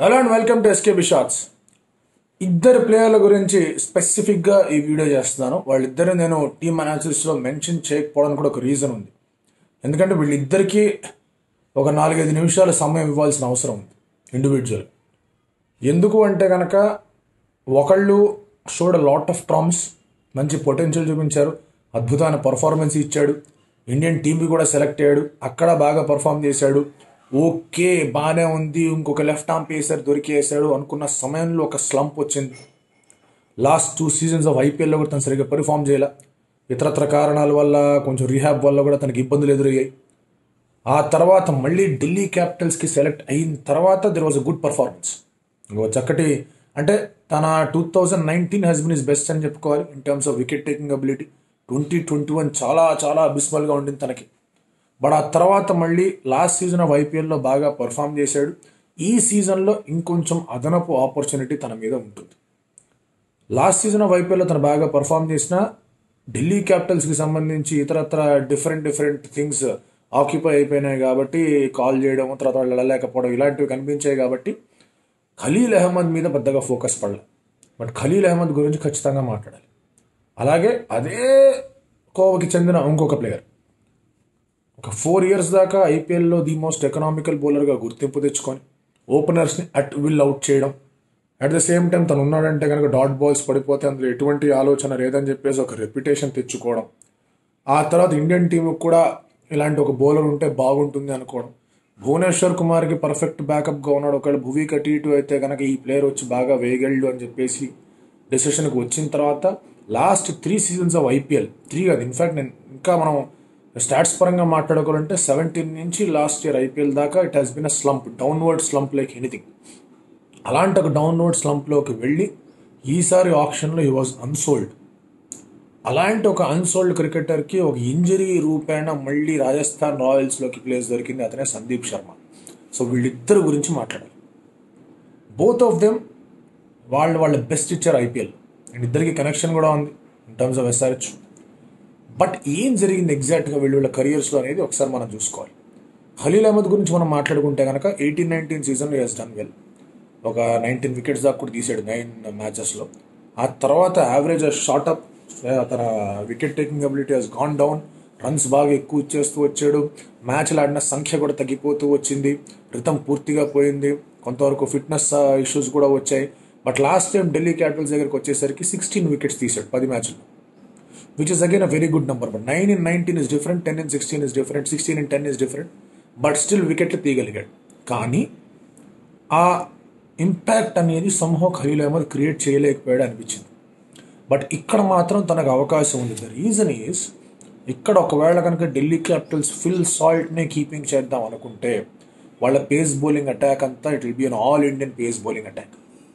hello and welcome to SKB shorts ఇద్దరు ప్లేయర్ల గురించి స్పెసిఫిక్గా ఈ వీడియో చేస్తున్నాను వాళ్ళిద్దరు నేను టీమ్ అనాలిసిస్లో మెన్షన్ చేయకపోవడానికి కూడా ఒక రీజన్ ఉంది ఎందుకంటే వీళ్ళిద్దరికీ ఒక నాలుగైదు నిమిషాల సమయం ఇవ్వాల్సిన అవసరం ఉంది ఇండివిజువల్ ఎందుకు అంటే కనుక ఒకళ్ళు షోడ్ లాట్ ఆఫ్ ప్రామిస్ మంచి పొటెన్షియల్ చూపించారు అద్భుతమైన పర్ఫార్మెన్స్ ఇచ్చాడు ఇండియన్ టీంకి కూడా సెలెక్ట్ అయ్యాడు అక్కడ బాగా పర్ఫామ్ చేశాడు ఓకే బాగానే ఉంది ఇంకొక లెఫ్ట్ ఆర్మ్ పేసర్ దొరికేసాడు అనుకున్న సమయంలో ఒక స్లంప్ వచ్చింది లాస్ట్ టూ సీజన్స్ ఆఫ్ ఐపీఎల్లో కూడా తను సరిగ్గా పెర్ఫామ్ చేయాల ఇతరత్ర కారణాల వల్ల కొంచెం రీహాబ్ వల్ల కూడా తనకి ఇబ్బందులు ఎదురయ్యాయి ఆ తర్వాత మళ్ళీ ఢిల్లీ క్యాపిటల్స్కి సెలెక్ట్ అయిన తర్వాత there was a good performance ఇంకో చక్కటి అంటే తన two thousand nineteen he's been is best అని చెప్పుకోవాలి in terms of wicket taking ability twenty twenty one చాలా చాలా అబిస్మల్గా ఉండింది తనకి బట్ ఆ తర్వాత మళ్ళీ లాస్ట్ సీజన్ ఆఫ్ ఐపీఎల్లో బాగా పర్ఫామ్ చేశాడు ఈ సీజన్లో ఇంకొంచెం అదనపు ఆపర్చునిటీ తన మీద ఉంటుంది లాస్ట్ సీజన్ ఆఫ్ ఐపీఎల్లో తను బాగా పర్ఫామ్ చేసిన ఢిల్లీ క్యాపిటల్స్కి సంబంధించి ఇతరత్ర డిఫరెంట్ డిఫరెంట్ థింగ్స్ ఆక్యుపై అయిపోయినాయి కాబట్టి కాల్ చేయడం తర్వాత వాళ్ళు వెళ్ళలేకపోవడం ఇలాంటివి కనిపించాయి కాబట్టి ఖలీల్ అహ్మద్ మీద పెద్దగా ఫోకస్ పడలే బట్ ఖలీల్ అహ్మద్ గురించి ఖచ్చితంగా మాట్లాడాలి అలాగే అదే కోవకి చెందిన ఇంకొక ప్లేయర్ ఒక ఫోర్ ఇయర్స్ దాకా ఐపీఎల్లో ది మోస్ట్ ఎకనామికల్ బౌలర్గా గుర్తింపు తెచ్చుకొని ఓపెనర్స్ని అట్ విల్ అవుట్ చేయడం అట్ ద సేమ్ టైం తను ఉన్నాడంటే కనుక డాట్ బాల్స్ పడిపోతే అందులో ఎటువంటి ఆలోచన లేదని చెప్పేసి ఒక రెప్యుటేషన్ తెచ్చుకోవడం ఆ తర్వాత ఇండియన్ టీంకి కూడా ఇలాంటి ఒక బౌలర్ ఉంటే బాగుంటుంది అనుకోవడం భువనేశ్వర్ కుమార్కి పర్ఫెక్ట్ బ్యాకప్గా ఉన్నాడు ఒకవేళ భువీకి అటు ఇటు అయితే కనుక ఈ ప్లేయర్ వచ్చి బాగా వేయగలడు అని చెప్పేసి డెసిషన్కి వచ్చిన తర్వాత last three seasons of IPL three కాదు ఇన్ఫాక్ట్ నేను ఇంకా మనం స్టాట్స్ పరంగా మాట్లాడుకోవాలంటే సెవెంటీన్ నుంచి లాస్ట్ ఇయర్ ఐపీఎల్ దాకా it has been a slump downward slump like anything అలాంటి ఒక డౌన్వర్డ్ స్లంప్లోకి వెళ్ళి ఈసారి ఆప్షన్లో ఈ వాజ్ అన్సోల్డ్ అలాంటి ఒక అన్సోల్డ్ క్రికెటర్కి ఒక ఇంజరీ రూపేణ మళ్ళీ రాజస్థాన్ రాయల్స్లోకి ప్లేస్ దొరికింది అతనే సందీప్ శర్మ సో వీళ్ళిద్దరు గురించి మాట్లాడాలి బోత్ ఆఫ్ దెమ్ వాళ్ళు వాళ్ళ బెస్ట్ ఇచ్చారు ఐపీఎల్ అండ్ ఇద్దరికి కనెక్షన్ కూడా ఉంది in terms of SRH but ఏం జరిగింది ఎగ్జాక్ట్గా వీళ్ళ వీళ్ళ కెరియర్స్లో అనేది ఒకసారి మనం చూసుకోవాలి ఖలీల్ అహ్మద్ గురించి మనం మాట్లాడుకుంటే కనుక ఎయిటీన్ నైన్టీన్ సీజన్లో హెస్ డన్ వెల్ ఒక నైన్టీన్ వికెట్స్ దాకా కూడా తీసాడు నైన్ మ్యాచెస్లో ఆ తర్వాత యావరేజ్ షార్ట్ అప్ తన wicket taking ability he's gone down runs బాగా ఎక్కువ ఇచ్చేస్తూ వచ్చాడు మ్యాచ్లు ఆడిన సంఖ్య కూడా తగ్గిపోతూ వచ్చింది రితం పూర్తిగా పోయింది కొంతవరకు ఫిట్నెస్ ఇష్యూస్ కూడా వచ్చాయి but last time Delhi Capitals దగ్గరికి వచ్చేసరికి సిక్స్టీన్ వికెట్స్ తీసాడు పది మ్యాచ్లు which is again a very good number but nine in nineteen is different ten in sixteen is different sixteen in ten is different but still వికెట్లు తీయగలిగాడు కానీ ఆ impact అనేది సంహో ఖలీల్ అహ్మద్ క్రియేట్ చేయలేకపోయాడు అనిపించింది బట్ ఇక్కడ మాత్రం తనకు అవకాశం ఉంది ద రీజన్ ఈస్ ఇక్కడ ఒకవేళ కనుక ఢిల్లీ క్యాపిటల్స్ ఫిల్ సాల్ట్నే కీపింగ్ చేద్దాం అనుకుంటే వాళ్ళ పేస్ బౌలింగ్ అటాక్ అంతా it will be an all Indian pace bowling attack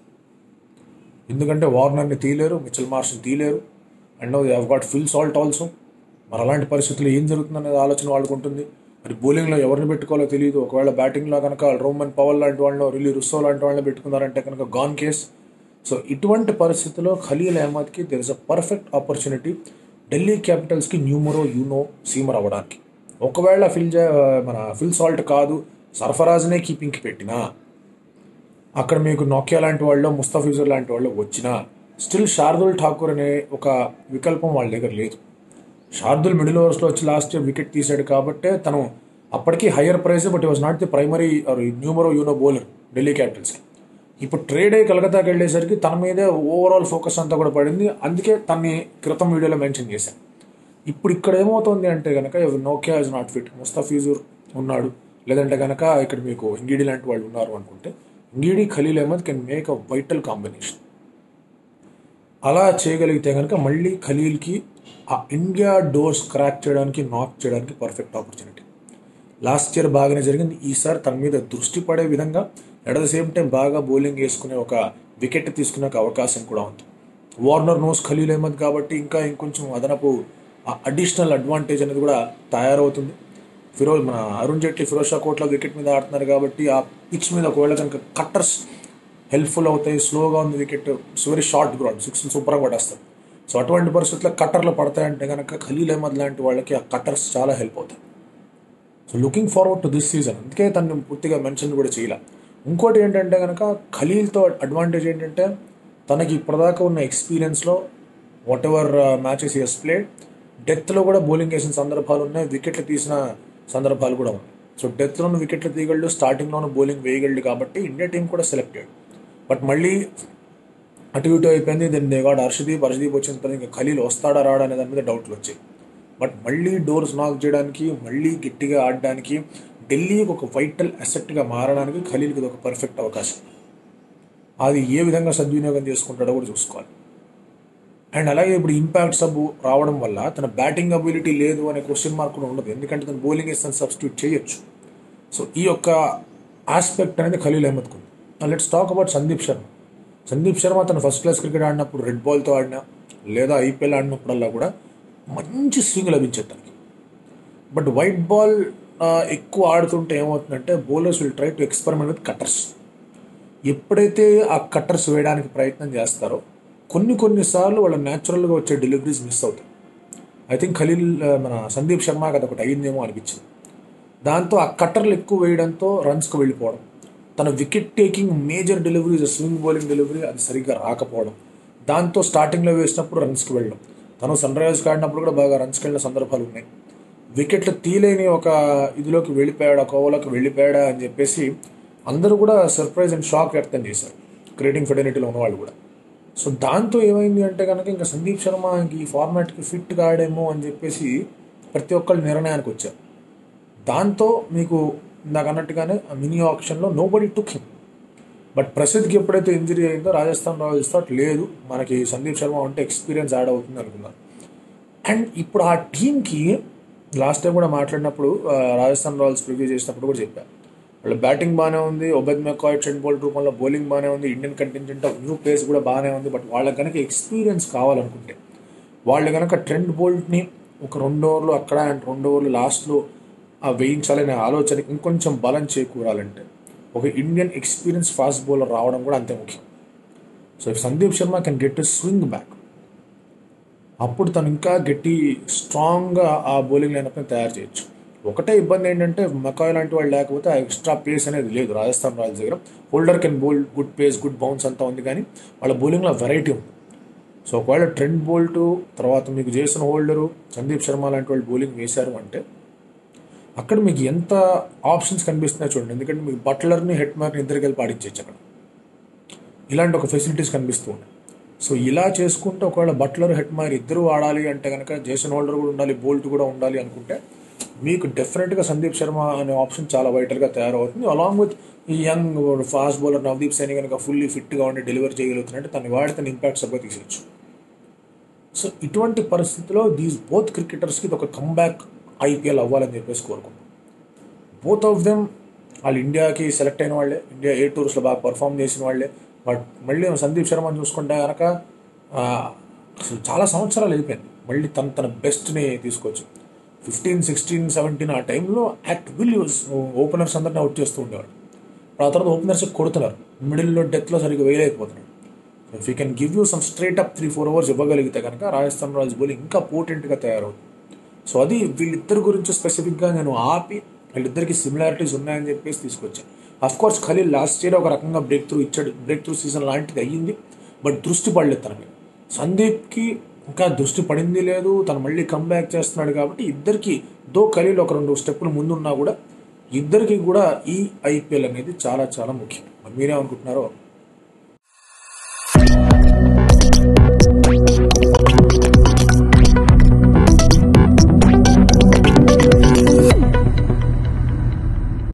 ఎందుకంటే వార్నర్ని తీయలేరు మిచల్ మార్ష్ని తీయలేరు and they have got Phil Salt also మరి అలాంటి పరిస్థితుల్లో ఏం జరుగుతుందనే ఆలోచన వాళ్ళకు ఉంటుంది మరి బౌలింగ్లో ఎవరిని పెట్టుకోవాలో తెలియదు ఒకవేళ బ్యాటింగ్లో కనుక రోమన్ పవర్ లాంటి వాళ్ళని రిలీ రుస్సో లాంటి వాళ్ళని పెట్టుకున్నారంటే కనుక గాన్ కేస్ సో ఇటువంటి పరిస్థితుల్లో ఖలీల్ అహ్మద్కి there is a perfect opportunity Delhi క్యాపిటల్స్కి న్యూమరో యూనో సీమర్ అవ్వడానికి ఒకవేళ ఫిల్ మన ఫిల్ సాల్ట్ కాదు సర్ఫరాజ్నే కీపింగ్కి పెట్టినా అక్కడ మీకు నోకియా లాంటి వాళ్ళు ముస్తఫిజర్ లాంటి వాళ్ళు వచ్చినా స్టిల్ శార్దుల్ ఠాకూర్ అనే ఒక వికల్పం వాళ్ళ దగ్గర లేదు శార్దుల్ మిడిల్ ఓవర్స్లో వచ్చి లాస్ట్ ఇయర్ వికెట్ తీశాడు కాబట్టే తను అప్పటికీ higher price but was not the primary numero uno bowler Delhi క్యాపిటల్స్కి ఇప్పుడు ట్రేడ్ అయ్యి కలకత్తాకి వెళ్ళేసరికి తన మీదే ఓవరాల్ ఫోకస్ అంతా కూడా పడింది అందుకే తన్ని క్రితం వీడియోలో మెన్షన్ చేశాను ఇప్పుడు ఇక్కడ ఏమవుతుంది అంటే కనుక నోకియా ఇస్ నాట్ ఫిట్ ముస్తఫీజుర్ ఉన్నాడు లేదంటే కనుక ఇక్కడ మీకు ఇంగిడి లాంటి వాళ్ళు ఉన్నారు అనుకుంటే Ngidi Khaleel Ahmed can make a vital combination అలా చేయగలిగితే కనుక మళ్ళీ ఖలీల్కి ఆ ఇండియా డోర్స్ క్రాక్ చేయడానికి నాక్ చేయడానికి పర్ఫెక్ట్ ఆపర్చునిటీ లాస్ట్ ఇయర్ బాగానే జరిగింది ఈసారి తన మీద దృష్టి పడే విధంగా ఎట్ ద సేమ్ టైం బాగా బౌలింగ్ వేసుకునే ఒక వికెట్ తీసుకునే ఒక అవకాశం కూడా ఉంది వార్నర్ నోస్ ఖలీల్ అహ్మద్ కాబట్టి ఇంకా ఇంకొంచెం అదనపు అడిషనల్ అడ్వాంటేజ్ అనేది కూడా తయారవుతుంది ఫిరోజ్ మన అరుణ్ జైట్లీ ఫిరోజ్ షా కోట్లో వికెట్ మీద ఆడుతున్నారు కాబట్టి ఆ పిచ్ మీద ఒకవేళ కనుక కట్టర్స్ హెల్ప్ఫుల్ అవుతాయి స్లోగా ఉంది wicket it's very short ground six సూపర్గా పడేస్తారు సో అటువంటి పరిస్థితుల్లో కట్టర్లు పడతాయంటే కనుక ఖలీల్ అహ్మద్ లాంటి వాళ్ళకి ఆ కట్టర్స్ చాలా హెల్ప్ అవుతాయి so looking forward to this season అందుకే తను పూర్తిగా మెన్షన్ కూడా చేయాల ఇంకోటి ఏంటంటే కనుక ఖలీల్తో అడ్వాంటేజ్ ఏంటంటే తనకి ఇప్పటిదాకా ఉన్న ఎక్స్పీరియన్స్లో what ever matches is played డెత్లో కూడా బౌలింగ్ వేసిన సందర్భాలు ఉన్నాయి వికెట్లు తీసిన సందర్భాలు కూడా ఉన్నాయి సో డెత్లోను వికెట్లు తీయగలడు స్టార్టింగ్లోను బౌలింగ్ వేయగలడు కాబట్టి ఇండియా టీం కూడా సెలెక్టెడ్ బట్ మళ్ళీ అటు ఇటు అయిపోయింది then they got Harshdeep Harshdeep వచ్చిన తర్వాత ఇంకా ఖలీల్ వస్తాడా రాడా అనే దాని మీద డౌట్లు వచ్చాయి బట్ మళ్ళీ డోర్స్ నాక్ చేయడానికి మళ్ళీ గట్టిగా ఆడడానికి ఢిల్లీకి ఒక వైటల్ అసెట్గా మారడానికి ఖలీల్కి ఇది ఒక పర్ఫెక్ట్ అవకాశం అది ఏ విధంగా సద్వినియోగం చేసుకుంటాడో కూడా చూసుకోవాలి అండ్ అలాగే ఇప్పుడు ఇంపాక్ట్ సబ్ రావడం వల్ల తన బ్యాటింగ్ అబిలిటీ లేదు అనే క్వశ్చన్ మార్క్ కూడా ఉండదు ఎందుకంటే తను బౌలింగ్ ఇస్తాను సబ్స్టిట్యూట్ చేయొచ్చు సో ఈ యొక్క ఆస్పెక్ట్ అనేది ఖలీల్ అహ్మద్కు ఉంది let's talk about Sandeep Sharma Sandeep Sharma తను ఫస్ట్ క్లాస్ క్రికెట్ ఆడినప్పుడు రెడ్ బాల్తో ఆడినా లేదా ఐపీఎల్ ఆడినప్పుడల్లా కూడా మంచి స్వింగ్ లభించేది తనకి బట్ వైట్ బాల్ ఎక్కువ ఆడుతుంటే ఏమవుతుందంటే bowlers will try to experiment with cutters ఎప్పుడైతే ఆ కట్టర్స్ వేయడానికి ప్రయత్నం చేస్తారో కొన్ని కొన్నిసార్లు వాళ్ళ న్యాచురల్గా వచ్చే డెలివరీస్ మిస్ అవుతాయి ఐ థింక్ ఖలీల్ ఆ, మన సందీప్ శర్మకి అదొకటి అయ్యిందేమో అనిపించింది దాంతో ఆ కట్టర్లు ఎక్కువ వేయడంతో రన్స్కి వెళ్ళిపోవడం తన wicket taking major deliveries swing bowling delivery అది సరిగ్గా రాకపోవడం దాంతో స్టార్టింగ్లో వేసినప్పుడు రన్స్కి వెళ్ళడం తను సన్ రైజర్స్కి ఆడినప్పుడు కూడా బాగా రన్స్కి వెళ్ళిన సందర్భాలు ఉన్నాయి వికెట్లు తీలేని ఒక ఇదిలోకి వెళ్ళిపోయాడా కోవలోకి వెళ్ళిపోయాడా అని చెప్పేసి అందరూ కూడా సర్ప్రైజ్ అండ్ షాక్ వ్యక్తం చేశారు క్రియేటింగ్ ఫెడర్నిటీలో ఉన్నవాళ్ళు కూడా సో దాంతో ఏమైంది అంటే కనుక ఇంకా సందీప్ శర్మ ఇంక ఈ ఫార్మాట్కి ఫిట్ కాడేమో అని చెప్పేసి ప్రతి ఒక్కళ్ళు నిర్ణయానికి వచ్చారు దాంతో మీకు ఇందాక అన్నట్టుగానే ఆ మినీ ఆప్షన్లో nobody took him but ప్రసిద్ధ్కి ఎప్పుడైతే ఇంజరీ అయిందో రాజస్థాన్ రాయల్స్ థాట్ లేదు మనకి సందీప్ శర్మ ఉంటే ఎక్స్పీరియన్స్ యాడ్ అవుతుంది అనుకున్నారు అండ్ ఇప్పుడు ఆ టీంకి లాస్ట్ టైం కూడా మాట్లాడినప్పుడు ఆ, రాజస్థాన్ రాయల్స్ ప్రివ్యూ చేసినప్పుడు కూడా చెప్పారు వాళ్ళ బ్యాటింగ్ బాగానే ఉంది ఒబెద్ మెకాయ్ ట్రెండ్ బోల్ట్ రూపంలో బౌలింగ్ బాగానే ఉంది Indian contingent of new place కూడా బాగానే ఉంది బట్ వాళ్ళకి కనుక ఎక్స్పీరియన్స్ కావాలనుకుంటే వాళ్ళు కనుక ట్రెండ్ బోల్ట్ని ఒక రెండు ఓవర్లు అక్కడ అండ్ రెండు ఓవర్లు లాస్ట్లో ఆ వేయించాలనే ఆలోచనకి ఇంకొంచెం బలం చేకూరాలంటే ఒక ఇండియన్ ఎక్స్పీరియన్స్ ఫాస్ట్ బౌలర్ రావడం కూడా అంతే ముఖ్యం so if Sandeep Sharma can get swing back అప్పుడు తను ఇంకా గట్టి స్ట్రాంగ్గా ఆ బౌలింగ్ లైనప్ని తయారు చేయొచ్చు ఒకటే ఇబ్బంది ఏంటంటే మకాయ్ లాంటి వాళ్ళు లేకపోతే ఆ ఎక్స్ట్రా పేస్ అనేది లేదు రాజస్థాన్ రాయల్స్ దగ్గర Holder can bowl good pace good bounce అంతా ఉంది కానీ వాళ్ళ బౌలింగ్లో వెరైటీ ఉంది సో ఒకవేళ ట్రెండ్ బోల్ట్ తర్వాత మీకు జేసన్ హోల్డరు సందీప్ శర్మ లాంటి వాళ్ళు బౌలింగ్ వేశారు అంటే అక్కడ మీకు ఎంత ఆప్షన్స్ కనిపిస్తున్నాయో చూడండి ఎందుకంటే మీకు బట్లర్ని హెట్మర్ని ఇద్దరికి వెళ్ళి పాడించవచ్చు అక్కడ ఇలాంటి ఒక ఫెసిలిటీస్ కనిపిస్తూ ఉన్నాయి సో ఇలా చేసుకుంటే ఒకవేళ బట్లర్ హెట్మైర్ ఇద్దరు ఆడాలి అంటే కనుక జేసన్ హోల్డర్ కూడా ఉండాలి బోల్ట్ కూడా ఉండాలి అనుకుంటే మీకు డెఫినెట్గా సందీప్ శర్మ అనే ఆప్షన్ చాలా వైటల్గా తయారవుతుంది అలాంగ్ విత్ ఈ young fast bowler Navdeep Saini కనుక ఫుల్లీ ఫిట్గా ఉండి డెలివరీ చేయగలుగుతున్నట్టు తను వాడి తన ఇంపాక్ట్ సభ తీసేయచ్చు సో ఇటువంటి పరిస్థితిలో దీస్ బోత్ క్రికెటర్స్కి ఇది ఒక కంబ్యాక్ ఐపీఎల్ అవ్వాలని చెప్పేసి కోరుకుంటున్నాం బోత్ ఆఫ్ దెమ్ వాళ్ళు ఇండియాకి సెలెక్ట్ అయిన వాళ్ళే ఇండియా ఏ టూర్స్లో బాగా పర్ఫామ్ చేసిన వాళ్ళే బట్ మళ్ళీ సందీప్ శర్మని చూసుకుంటే కనుక ఆ, అసలు చాలా సంవత్సరాలు అయిపోయింది మళ్ళీ తన తన బెస్ట్ని తీసుకోవచ్చు ఫిఫ్టీన్ సిక్స్టీన్ సెవెంటీన్ ఆ టైంలో యాక్ట్ విల్ యూస్ ఓపెనర్స్ అందరిని అవుట్ చేస్తూ ఉండేవాడు ఆ తర్వాత ఓపెనర్స్ కొడుతున్నారు మిడిల్లో డెత్లో సరిగ్గా వేయలేకపోతున్నాడు if you can give you some straight up three four hours ఇవ్వగలిగితే కనుక రాజస్థాన్ రాయల్స్ బౌలింగ్ ఇంకా పోటెంట్గా తయారవుతుంది సో అది వీళ్ళిద్దరి గురించి స్పెసిఫిక్గా నేను ఆపి వీళ్ళిద్దరికి సిమిలారిటీస్ ఉన్నాయని చెప్పేసి తీసుకొచ్చాను of course Khaleel last year ఒక రకంగా బ్రేక్ త్రూ ఇచ్చాడు బ్రేక్ త్రూ సీజన్ లాంటిది అయ్యింది బట్ దృష్టి పడలేదు తన మీద సందీప్కి ఇంకా దృష్టి పడింది లేదు తను మళ్ళీ కంబ్యాక్ చేస్తున్నాడు కాబట్టి ఇద్దరికి దో ఖలీల్ ఒక రెండు స్టెప్పులు ముందున్నా కూడా ఇద్దరికి కూడా ఈ ఐపీఎల్ అనేది చాలా చాలా ముఖ్యం మరి మీరేమనుకుంటున్నారో